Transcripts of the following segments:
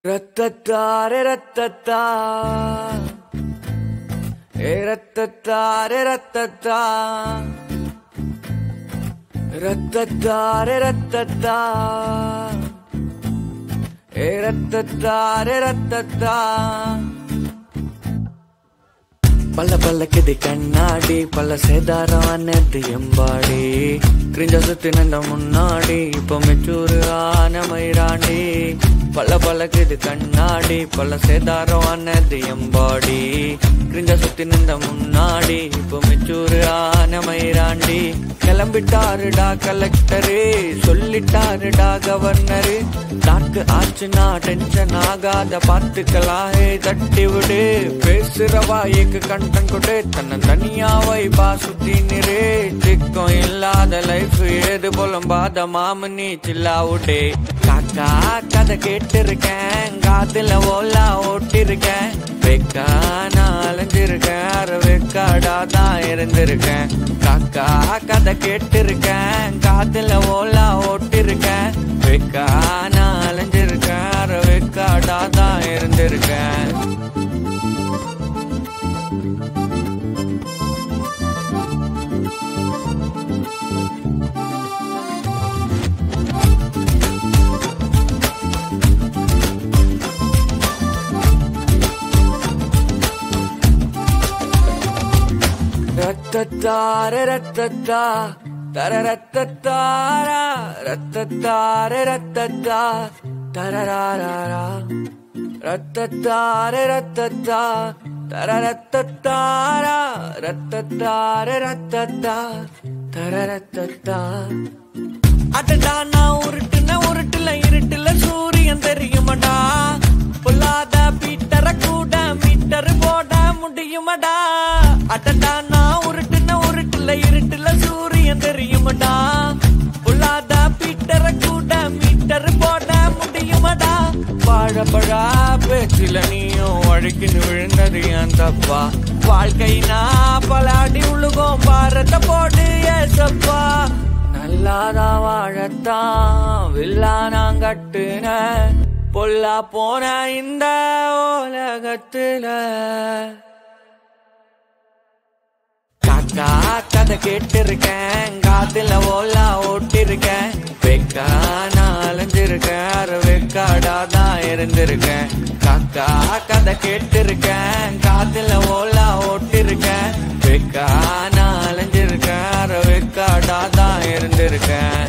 ரத்தத்தாரே ரத்தத்தா ஏ ரத்தத்தாரே ரத்தத்தா ரத்தத்தாரே ரத்தத்தா ஏ ரத்தத்தாரே ரத்தத்தா பல்ல பல்லக்குது கண்ணாடி பல்ல சேதாரம் அன்னது எம்பாடி கிரிஞ்ச சுத்தி நின்ற முன்னாடி இப்ப மெச்சூரு ஆன மயிராண்டி பல்ல பல்லக்குது கண்ணாடி பல்ல சேதாரம் அன்னது எம்பாடி கிரிஞ்ச சுத்தி நின்ற முன்னாடி இப்ப மெச்சூரு ஆன மயிராண்டி கிளம்பிட்டாருடா கலெக்டரு சொல்லிட்டாருடா கவர்னரு டாக்கு ஆச்சுன்னா டென்ஷன் ஆகாத பார்த்துக்கலாம் ஹே தட்டி விடு பேசுற வாய்க்கு கண்டன் கொடு தன்னை தனியா வைபா சுத்தி நிறு திக்கம் இல்லாத லைஃப் ஏது புலம்பாத மாமனி சில்லா விடு காக்கா கதை கேட்டு இருக்கேன் காத்துல ஓலா ஓட்டிருக்கேன் வெக்கா நான் அலைஞ்சிருக்கேன் அரை வெக்காடா தான் இருந்திருக்கேன் காக்கா கதை கேட்டு இருக்கேன் காத்துல ஓலா ஓட்டிருக்கேன் வெக்கா நான் அலைஞ்சிருக்கேன் அரை வெக்காடா தான் இருந்திருக்கேன் ரத்தத்தாரே ரத்தத்தா தர ரத்தத்தாரா ரத்தத்தாரே ரத்தத்தா தரராரா ரத்தத்தாரே ரத்தத்தா தர ரத்தத்தாரா ரத்தத்தாரே ரத்தத்தா தர ரத்தத்தா அடடா நான் உருட்டுன உருட்டுல இருட்டுல சூரியன் தெரியுமடா பொல்லாத பீட்டர கூட மீட்டர் போட முடியுமடா அடடா நான் உருட்டுன உருட்டுல இருட்டுல சூரியன் தெரியுமடா பொல்லாத பீட்டர கூட மீட்டர் போட முடியுமடா வாழப்பழா பேச்சில நீயும் வழுக்கின்னு விழுந்தது ஏன் தப்பா வாழ்க்கைனா பலாடி உழுகும் பாரத போடு ஏசப்பா நல்லாதான் வாழத்தான் வில்லா நான் கட்டுன பொல்லா போன இந்த உலகத்துல காக்கா கதை கேட்டிருக்கேன் காத்துல ஓலா ஓட்டிருக்கேன் வெக்கா நான் அலைஞ்சிருக்கேன் அரை வெக்காடா தான் இருந்திருக்கேன் காக்கா கதை கேட்டிருக்கேன் காத்துல ஓலா ஓட்டிருக்கேன் வெக்கா நான் அலைஞ்சிருக்கேன் அரை வெக்காடா தான் இருந்திருக்கேன்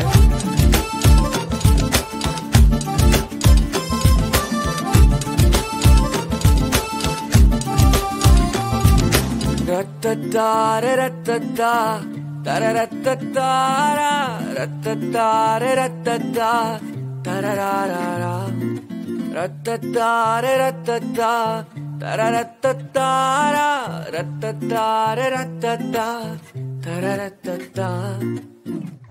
ரத்தத்தாரே ரத்தத்தா தர ரத்தத்தாரா ரத்தத்தாரே ரத்தத்தா தரராரா ரத்தத்தாரே ரத்தத்தா தர ரத்தத்தாரா ரத்தத்தாரே ரத்தத்தா தர ரத்தத்தா